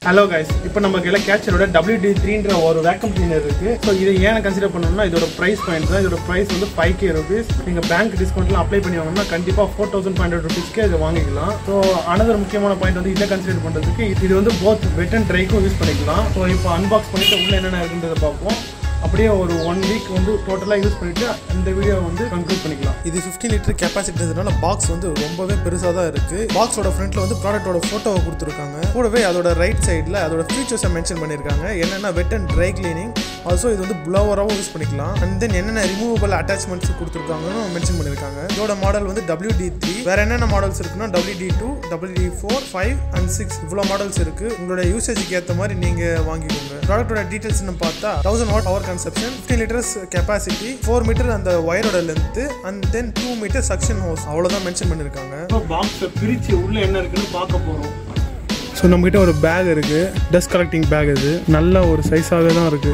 hello guys இப்போ நம்ம கையில் கேச்சரோட டபிள்யூ டி த்ரீன்ற ஒரு வேக்கம் கிளீனர் இருக்கு ஸோ இதை ஏன் கன்சிடர் பண்ணணும்னா இதோட ப்ரைஸ் பாயிண்ட் தான் இதோட ப்ரைஸ் வந்து ஃபைவ் கே ருபீஸ் நீங்கள் பேங்க் டிஸ்கவுண்ட்லாம் அப்ளை பண்ணி வாங்கினா கண்டிப்பாக ஃபோர் தௌசண்ட் ஃபைவ் ஹண்ட்ரட் ருபீஸ்க்கு இதை வாங்கிக்கலாம் ஸோ அனதர் முக்கியமான பாயிண்ட் வந்து இதை கன்சிடர் பண்ணுறதுக்கு இது வந்து போத் வெட் அண்ட் ட்ரைக்கும் யூஸ் பண்ணிக்கலாம் ஸோ இப்போ அன்பாக்ஸ் பண்ணிட்டு உள்ள என்னென்ன இருக்குன்றதை பார்ப்போம் அப்படியே ஒரு ஒன் வீக் வந்து டோட்டலாக யூஸ் பண்ணிட்டு இந்த வீடியோ வந்து கன்க்ளூட் பண்ணிக்கலாம் இது 15 லிட்டர் கெப்பாசிட்டினால பாக்ஸ் வந்து ரொம்பவே பெருசாக தான் இருக்கு பாக்ஸோட ஃப்ரண்ட்ல வந்து ப்ராடக்ட்டோட ஃபோட்டோவை கொடுத்துருக்காங்க கூடவே அதோட ரைட் சைடில் அதோட ஃபீச்சர்ஸை மென்ஷன் பண்ணியிருக்காங்க என்னென்ன wet and dry cleaning also இது வந்து ப்ளவராகவும் யூஸ் பண்ணிக்கலாம் அண்ட் தென் என்னென்ன ரிமூவபிள் அட்டாச்மெண்ட்ஸ் கொடுத்துருக்காங்கன்னு மென்ஷன் பண்ணியிருக்காங்க இதோட மாடல் வந்து டபிள்யூ டி த்ரீ வேற என்னென்ன மாடல்ஸ் இருக்குன்னா W D two W D four five and six இவ்வளோ மாடல்ஸ் இருக்கு உங்களோட யூசேஜுக்கு ஏற்ற மாதிரி நீங்க வாங்கிக்கோங்க ப்ராடக்ட்டோட டீடைல்ஸ்னு பார்த்தா thousand watt power consumption fifty litres capacity four metre அந்த ஒயரோட length and then two metre suction hose அவ்வளோதான் மென்ஷன் பண்ணியிருக்காங்க இப்போ பாக்ஸை பிரித்து உள்ளே என்ன இருக்குன்னு பார்க்க போகிறோம் ஸோ நம்மக்கிட்ட ஒரு பேக் இருக்குது டஸ்ட் கலெக்டிங் பேக் இது நல்ல ஒரு சைஸாகவே தான் இருக்குது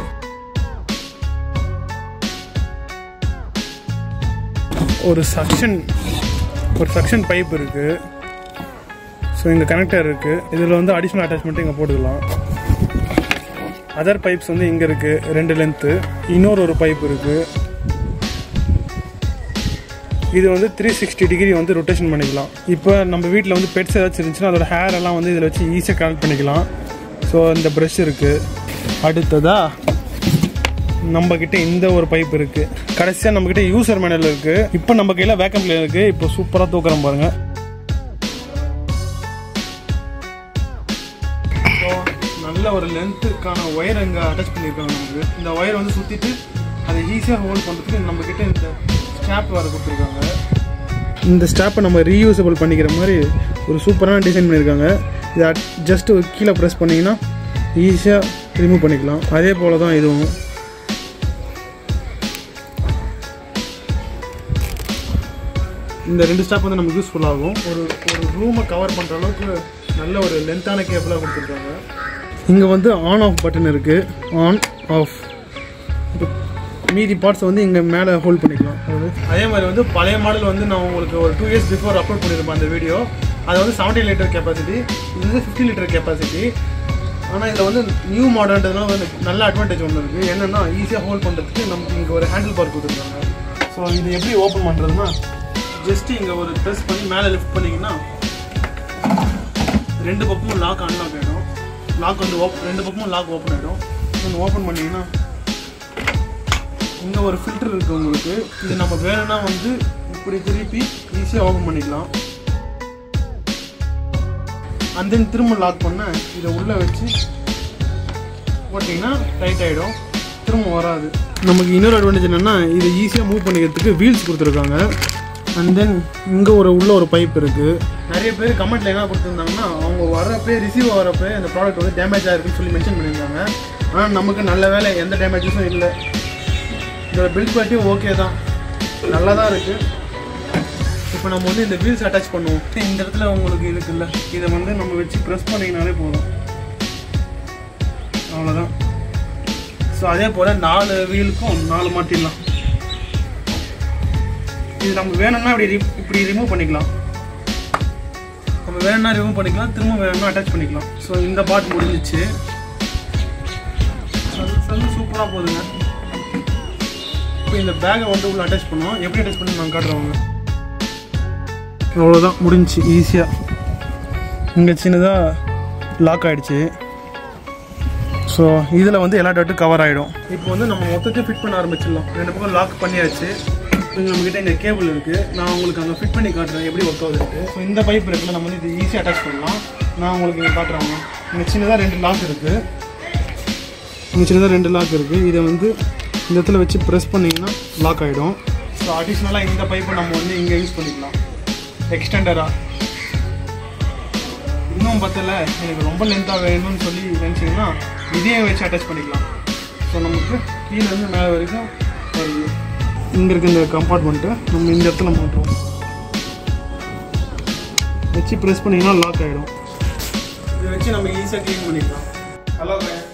ஒரு சக்ஷன் ஒரு சக்ஷன் பைப் இருக்குது ஸோ இங்கே கனெக்டர் இருக்குது இதில் வந்து அடிஷ்னல் அட்டாச்மெண்ட்டு இங்கே போட்டுக்கலாம் அதர் பைப்ஸ் வந்து இங்கே இருக்குது ரெண்டு லென்த்து இன்னொரு ஒரு பைப் இருக்குது இது வந்து த்ரீ சிக்ஸ்டி டிகிரி வந்து ரொட்டேஷன் பண்ணிக்கலாம் இப்போ நம்ம வீட்டில் வந்து பெட்ஸ் ஏதாச்சும் இருந்துச்சுன்னா அதோட ஹேர் எல்லாம் வந்து இதில் வச்சு ஈஸியாக கனெக்ட் பண்ணிக்கலாம் ஸோ இந்த ப்ரஷ் இருக்குது அடுத்ததா நம்ம கிட்ட இந்த ஒரு பைப் இருக்கு கடைசியாக நம்ம கிட்ட யூசர் மேனல் இருக்கு இப்போ நம்ம கையில வேக்கம் பிளேயர் இருக்கு இப்போ சூப்பராக தூக்குறோம் பாருங்க இப்போ நல்ல ஒரு லென்த்துக்கான ஒயர் அங்கே அட்டாச் பண்ணியிருக்காங்க நமக்கு இந்த ஒயர் வந்து சுற்றிட்டு அதை ஈஸியாக ஹோல்ட் பண்ணுறதுக்கு நம்ம கிட்ட இந்த ஸ்டாப் வர கொடுத்துருக்காங்க இந்த ஸ்டாப்பை நம்ம ரீயூசபிள் பண்ணிக்கிற மாதிரி ஒரு சூப்பரான டிசைன் பண்ணியிருக்காங்க இதை ஜஸ்ட் கீழே ப்ரெஸ் பண்ணிங்கன்னா ஈஸியாக ரிமூவ் பண்ணிக்கலாம் அதே போல் தான் இதுவும் இந்த ரெண்டு ஸ்டாப் வந்து நமக்கு யூஸ்ஃபுல் ஆகும் ஒரு ஒரு ரூமை கவர் பண்ணுற அளவுக்கு நல்ல ஒரு லென்த்தான கேபிளாக கொடுத்துருக்காங்க இங்கே வந்து ஆன் ஆஃப் பட்டன் இருக்குது ஆன் ஆஃப் இப்போ மீதி பார்ட்ஸ் வந்து இங்கே மேலே ஹோல்ட் பண்ணிக்கலாம் அதாவது அதே மாதிரி வந்து பழைய மாடல் வந்து நான் உங்களுக்கு ஒரு டூ இயர்ஸ் பிஃபோர் அப்லோட் பண்ணியிருப்பேன் அந்த வீடியோ அது வந்து செவன்ட்டி லிட்டர் கெப்பாசிட்டி இது வந்து ஃபிஃப்டி லிட்டர் கெப்பாசிட்டி ஆனால் இதில் வந்து நியூ மாடல்ன்றதுனால வந்து நல்ல அட்வான்டேஜ் ஒன்று இருக்குது என்னென்னா ஈஸியாக ஹோல்ட் பண்ணுறதுக்கு நமக்கு இங்கே ஒரு ஹேண்டில் பார் கொடுத்துருக்காங்க ஸோ இது எப்படி ஓப்பன் பண்ணுறதுன்னா ஜஸ்ட் இங்கே ஒரு ப்ரெஸ் பண்ணி மேலே லிஃப்ட் பண்ணிங்கன்னா ரெண்டு பக்கமும் லாக் அன்லாக் ஆகிடும் லாக் வந்து ஓப் ரெண்டு பக்கமும் லாக் ஓப்பன் ஆகிடும் நீங்கள் ஓப்பன் பண்ணிங்கன்னா இங்கே ஒரு ஃபில்டர் இருக்குது உங்களுக்கு இது நம்ம வேணும்னா வந்து இப்படி திருப்பி ஈஸியாக ஓப்பன் பண்ணிக்கலாம் and then திரும்ப லாக் பண்ண இதை உள்ளே வச்சு போட்டிங்கன்னா டைட் ஆகிடும் திரும்ப வராது நமக்கு இன்னொரு அட்வான்டேஜ் என்னென்னா இதை ஈஸியாக மூவ் பண்ணிக்கிறதுக்கு வீல்ஸ் கொடுத்துருக்காங்க அண்ட் தென் இங்கே ஒரு உள்ள ஒரு பைப் இருக்குது நிறைய பேர் கமெண்ட்டில் என்ன கொடுத்துருந்தாங்கன்னா அவங்க வரப்பே ரிசீவ் வரப்பே அந்த ப்ராடக்ட் வந்து டேமேஜ் ஆகிருக்குன்னு சொல்லி மென்ஷன் பண்ணியிருந்தாங்க ஆனால் நமக்கு நல்ல வேலை எந்த டேமேஜஸும் இல்லை இதோட பில்ட் குவாலிட்டியும் ஓகே தான் நல்லா தான் இருக்குது இப்போ நம்ம வந்து இந்த வீல்ஸ் அட்டாச் பண்ணுவோம் இந்த இடத்துல உங்களுக்கு இருக்குல்ல இதை வந்து நம்ம வச்சு ப்ரெஸ் பண்ணிங்கனாலே போதும் அவ்வளோதான் ஸோ அதே போல் நாலு வீலுக்கும் நாலு மாட்டிடலாம் இது நம்ம வேணும்னா இப்படி ரி- இப்படி ரிமூவ் பண்ணிக்கலாம் நம்ம வேணும்னா ரிமூவ் பண்ணிக்கலாம் திரும்ப வேணும்னா அட்டாச் பண்ணிக்கலாம் ஸோ இந்த பார்ட் முடிஞ்சிச்சு சல்லு சூப்பராக போகுதுங்க இப்போ இந்த பேக்கை வந்து உள்ள அட்டாச் பண்ணுவோம் எப்படி அட்டாச் பண்ணி நான் காட்டுறவங்க அவ்வளோதான் முடிஞ்சுச்சு ஈஸியாக இங்கே சின்னதாக லாக் ஆகிடுச்சு ஸோ இதில் வந்து எல்லா டாட்டும் கவர் ஆகிடும் இப்போ வந்து நம்ம மொத்தத்தையும் ஃபிட் பண்ண ஆரம்பிச்சிடலாம் ரெண்டு பக்கம் லாக் பண்ணியாச்சு இங்கே நம்மக்கிட்ட இந்த கேபிள் இருக்குது நான் உங்களுக்கு அங்கே ஃபிட் பண்ணி காட்டுறேன் எப்படி ஒர்க் ஆகுதுன்ட்டு ஸோ இந்த பைப் இருக்குல்ல நம்ம வந்து இது ஈஸியாக அட்டாச் பண்ணலாம் நான் உங்களுக்கு இங்கே காட்டுறேன் இங்கே சின்னதாக ரெண்டு லாக் இருக்குது இங்கே சின்னதாக ரெண்டு லாக் இருக்குது இதை வந்து இந்த இடத்துல வச்சு ப்ரெஸ் பண்ணிங்கன்னா லாக் ஆகிடும் ஸோ அடிஷ்னலாக இந்த பைப்பை நம்ம வந்து இங்கே யூஸ் பண்ணிக்கலாம் எக்ஸ்டெண்டராக இன்னும் பத்தல எனக்கு ரொம்ப லென்த்தாக வேணும்னு சொல்லி நினச்சிங்கன்னா இதையே வச்சு அட்டாச் பண்ணிக்கலாம் ஸோ நமக்கு கீழே இருந்து மேலே வரைக்கும் வருது இங்கே இருக்க இந்த கம்பார்ட்மெண்ட்டை நம்ம இந்த இடத்துல மாட்டுறோம் வச்சு ப்ரெஸ் பண்ணிங்கன்னா லாக் ஆகிடும் இதை வச்சு நம்ம ஈஸியாக க்ளீன் பண்ணிக்கலாம் ஹலோ